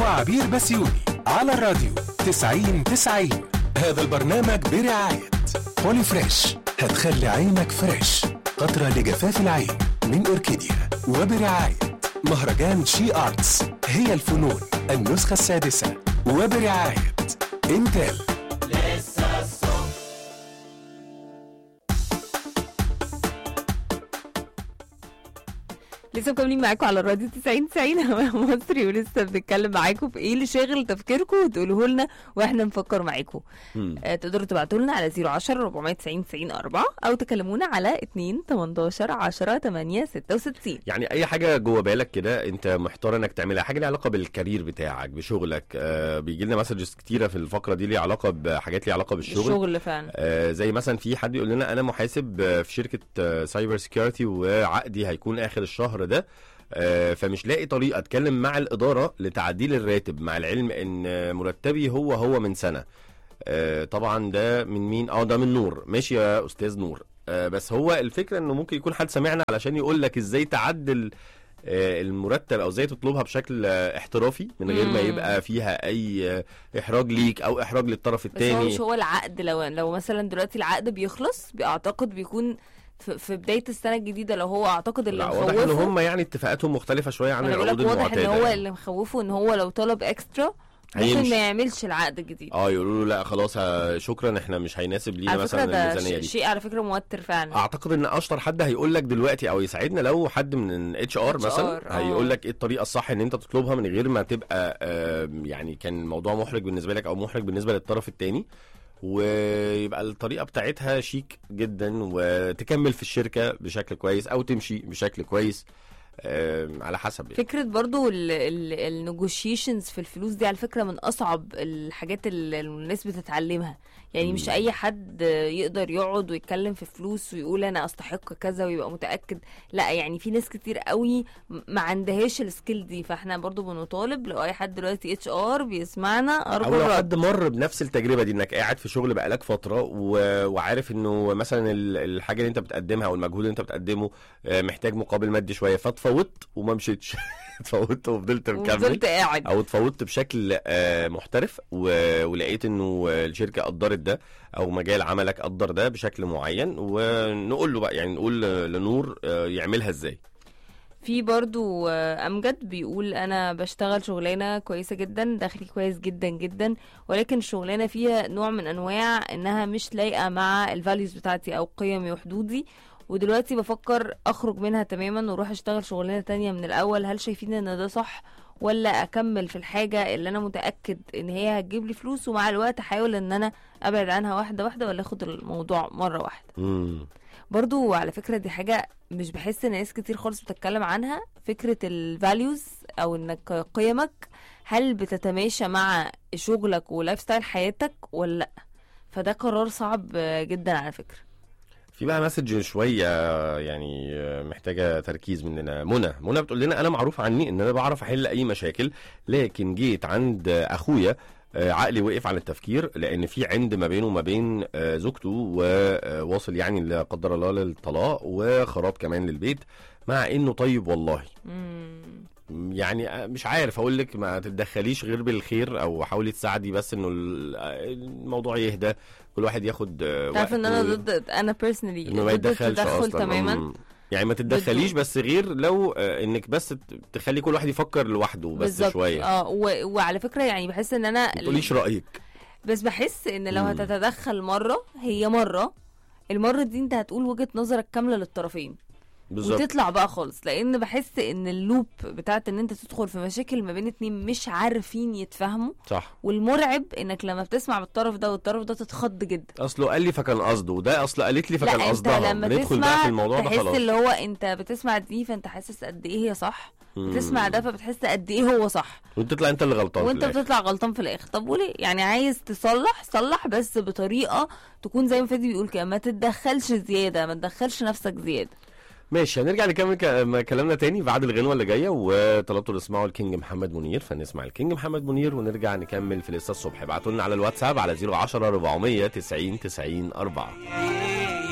وعبير بسيوني على الراديو 90 90 هذا البرنامج برعاية بولي فريش هتخلي عينك فريش قطرة لجفاف العين من أوركيديا وبرعاية مهرجان شي آرتس هي الفنون النسخة السادسة وبرعاية انتل لسه مكملين معاكم على الراديو 90 90 هوا مصري ولسه بنتكلم معاكم في ايه اللي شاغل تفكيركم وتقولوه لنا واحنا نفكر معاكم مم. آه تقدروا تبعتوا لنا على 010 490 90 4 او تكلمونا على 2 18 10 8 66 يعني اي حاجه جوه بالك كده انت محتار انك تعملها حاجه ليها علاقه بالكارير بتاعك بشغلك آه بيجي لنا مسجز كتيره في الفقره دي ليها علاقه بحاجات ليها علاقه بالشغل الشغل فعلا آه زي مثلا في حد يقول لنا انا محاسب آه، في شركه آه سايبر سيكيورتي وعقدي هيكون اخر الشهر ده آه فمش لاقي طريقه اتكلم مع الاداره لتعديل الراتب مع العلم ان آه، مرتبي هو هو من سنه آه طبعا ده من مين اه ده من نور ماشي يا استاذ نور آه بس هو الفكره انه ممكن يكون حد سمعنا علشان يقول لك ازاي تعدل آه، المرتب او ازاي تطلبها بشكل آه، احترافي من غير ما مم. يبقى فيها اي آه، احراج ليك او احراج للطرف بس هو الثاني مش هو العقد لو لو مثلا دلوقتي العقد بيخلص اعتقد بيكون في, في بدايه السنه الجديده لو هو اعتقد اللي لا واضح ان مخوفه هم يعني اتفاقاتهم مختلفه شويه عن انا بقول لك العقود واضح ان المعتاده هو يعني. اللي مخوفه ان هو لو طلب اكسترا ممكن هيمشي. ما يعملش العقد الجديد اه يقولوا له لا خلاص آه، شكرا احنا مش هيناسب لينا على فكره مثلا ده الميزانيه ش- دي شيء على فكره موتر فعلا اعتقد ان اشطر حد هيقول لك دلوقتي او يساعدنا لو حد من اتش ار HR مثلا آه. هيقول لك ايه الطريقه الصح ان انت تطلبها من غير ما تبقى آه، يعني كان الموضوع محرج بالنسبه لك او محرج بالنسبه للطرف الثاني ويبقى الطريقه بتاعتها شيك جدا وتكمل في الشركه بشكل كويس او تمشي بشكل كويس آه، على حسب يعني. فكره برضو النيجوشيشنز في الفلوس دي على فكره من اصعب الحاجات اللي الناس بتتعلمها يعني مش مم. اي حد يقدر يقعد ويتكلم في فلوس ويقول انا استحق كذا ويبقى متاكد لا يعني في ناس كتير قوي ما عندهاش السكيل دي فاحنا برضو بنطالب لو اي حد دلوقتي اتش ار بيسمعنا ارجو او لو الرد حد مر بنفس التجربه دي انك قاعد في شغل بقالك فتره و... وعارف انه مثلا ال- الحاجه اللي انت بتقدمها او المجهود اللي انت بتقدمه آه، محتاج مقابل مادي شويه فتفوت وما مشيتش اتفوت وفضلت مكمل وفضلت قاعد او اتفوت بشكل آه، محترف و- ولقيت انه الشركه قدرت ده او مجال عملك قدر ده بشكل معين ونقول له بقى يعني نقول لنور آه، يعملها ازاي في برضو آه، امجد بيقول انا بشتغل شغلانه كويسه جدا دخلي كويس جدا جدا ولكن الشغلانه فيها نوع من انواع انها مش لايقه مع الفاليوز بتاعتي او قيمي وحدودي ودلوقتي بفكر اخرج منها تماما واروح اشتغل شغلانه تانية من الاول هل شايفين ان ده صح ولا اكمل في الحاجه اللي انا متاكد ان هي هتجيب لي فلوس ومع الوقت احاول ان انا ابعد عنها واحده واحده ولا اخد الموضوع مره واحده مم. برضو على فكرة دي حاجة مش بحس ان ناس كتير خالص بتتكلم عنها فكرة الفاليوز او انك قيمك هل بتتماشى مع شغلك ولايف ستايل حياتك ولا لا فده قرار صعب جدا على فكرة في بقى مسج شويه يعني محتاجه تركيز مننا منى منى بتقول لنا انا معروف عني ان انا بعرف احل اي مشاكل لكن جيت عند اخويا آه، عقلي وقف عن التفكير لان في عند ما بينه وما بين آه، زوجته وواصل يعني لا قدر الله للطلاق وخراب كمان للبيت مع انه طيب والله مم. يعني آه، مش عارف اقول لك ما تتدخليش غير بالخير او حاولي تساعدي بس انه ال- آه، الموضوع يهدى كل واحد ياخد آه، تعرف ان انا وقته. ضد انا بيرسونالي انه ما ضد يتدخلش التدخل اصلا تماما مم. يعني ما تتدخليش بس غير لو آه، انك بس ت- تخلي كل واحد يفكر لوحده بس بالظبط. شويه اه و... وعلى فكرة يعني بحس ان انا ما تقوليش رايك بس بحس ان لو مم. هتتدخل مرة هي مرة المرة دي انت هتقول وجهة نظرك كاملة للطرفين بالظبط وتطلع بقى خالص لان بحس ان اللوب بتاعت ان انت تدخل في مشاكل ما بين اتنين مش عارفين يتفاهموا صح والمرعب انك لما بتسمع بالطرف ده والطرف ده تتخض جدا اصله قال لي فكان قصده وده اصل قالت لي فكان لا انت قصدها لما بندخل بقى تسمع في الموضوع ده تحس خلاص اللي هو انت بتسمع دي فانت حاسس قد ايه هي صح مم. بتسمع ده فبتحس قد ايه هو صح وانت تطلع انت اللي غلطان في وانت الآخر. بتطلع غلطان في الاخر طب وليه يعني عايز تصلح صلح بس بطريقه تكون زي ما فادي بيقول كده ما تتدخلش زياده ما تدخلش نفسك زياده ماشي هنرجع نكمل ك- كلامنا تاني بعد الغنوه اللي جايه وطلبتوا تسمعوا الكينج محمد منير فنسمع الكينج محمد منير ونرجع نكمل في لسه الصبح ابعتوا لنا على الواتساب على 010 490 90 4